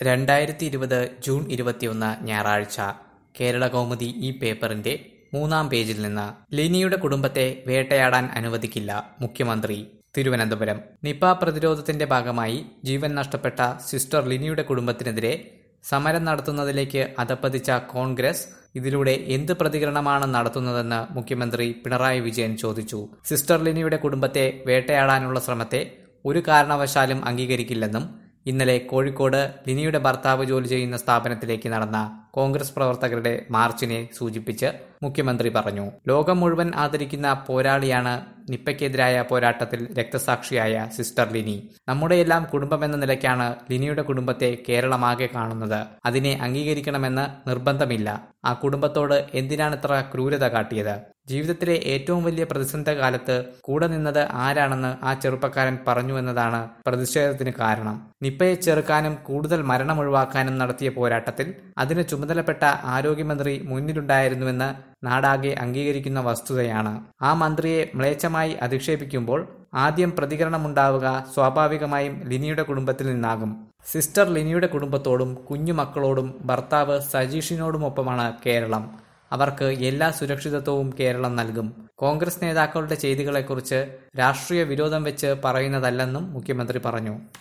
രണ്ടായിരത്തി ഇരുപത് ജൂൺ ഇരുപത്തിയൊന്ന് ഞായറാഴ്ച കേരള കൗമുദി ഈ പേപ്പറിന്റെ മൂന്നാം പേജിൽ നിന്ന് ലിനിയുടെ കുടുംബത്തെ വേട്ടയാടാൻ അനുവദിക്കില്ല മുഖ്യമന്ത്രി തിരുവനന്തപുരം നിപ പ്രതിരോധത്തിന്റെ ഭാഗമായി ജീവൻ നഷ്ടപ്പെട്ട സിസ്റ്റർ ലിനിയുടെ കുടുംബത്തിനെതിരെ സമരം നടത്തുന്നതിലേക്ക് അധപ്പതിച്ച കോൺഗ്രസ് ഇതിലൂടെ എന്ത് പ്രതികരണമാണ് നടത്തുന്നതെന്ന് മുഖ്യമന്ത്രി പിണറായി വിജയൻ ചോദിച്ചു സിസ്റ്റർ ലിനിയുടെ കുടുംബത്തെ വേട്ടയാടാനുള്ള ശ്രമത്തെ ഒരു കാരണവശാലും അംഗീകരിക്കില്ലെന്നും ഇന്നലെ കോഴിക്കോട് ലിനിയുടെ ഭർത്താവ് ജോലി ചെയ്യുന്ന സ്ഥാപനത്തിലേക്ക് നടന്ന കോൺഗ്രസ് പ്രവർത്തകരുടെ മാർച്ചിനെ സൂചിപ്പിച്ച് മുഖ്യമന്ത്രി പറഞ്ഞു ലോകം മുഴുവൻ ആദരിക്കുന്ന പോരാളിയാണ് നിപ്പയ്ക്കെതിരായ പോരാട്ടത്തിൽ രക്തസാക്ഷിയായ സിസ്റ്റർ ലിനി നമ്മുടെയെല്ലാം കുടുംബമെന്ന നിലയ്ക്കാണ് ലിനിയുടെ കുടുംബത്തെ കേരളമാകെ കാണുന്നത് അതിനെ അംഗീകരിക്കണമെന്ന് നിർബന്ധമില്ല ആ കുടുംബത്തോട് എന്തിനാണ് ഇത്ര ക്രൂരത കാട്ടിയത് ജീവിതത്തിലെ ഏറ്റവും വലിയ പ്രതിസന്ധ കാലത്ത് കൂടെ നിന്നത് ആരാണെന്ന് ആ ചെറുപ്പക്കാരൻ പറഞ്ഞു എന്നതാണ് പ്രതിഷേധത്തിന് കാരണം നിപ്പയെ ചെറുക്കാനും കൂടുതൽ മരണം ഒഴിവാക്കാനും നടത്തിയ പോരാട്ടത്തിൽ അതിന് ചുമതലപ്പെട്ട ആരോഗ്യമന്ത്രി മുന്നിലുണ്ടായിരുന്നുവെന്ന് നാടാകെ അംഗീകരിക്കുന്ന വസ്തുതയാണ് ആ മന്ത്രിയെ മ്ലേച്ഛമായി അധിക്ഷേപിക്കുമ്പോൾ ആദ്യം പ്രതികരണമുണ്ടാവുക സ്വാഭാവികമായും ലിനിയുടെ കുടുംബത്തിൽ നിന്നാകും സിസ്റ്റർ ലിനിയുടെ കുടുംബത്തോടും കുഞ്ഞുമക്കളോടും ഭർത്താവ് സജീഷിനോടുമൊപ്പമാണ് കേരളം അവർക്ക് എല്ലാ സുരക്ഷിതത്വവും കേരളം നൽകും കോൺഗ്രസ് നേതാക്കളുടെ ചെയ്തികളെക്കുറിച്ച് രാഷ്ട്രീയ വിരോധം വെച്ച് പറയുന്നതല്ലെന്നും മുഖ്യമന്ത്രി പറഞ്ഞു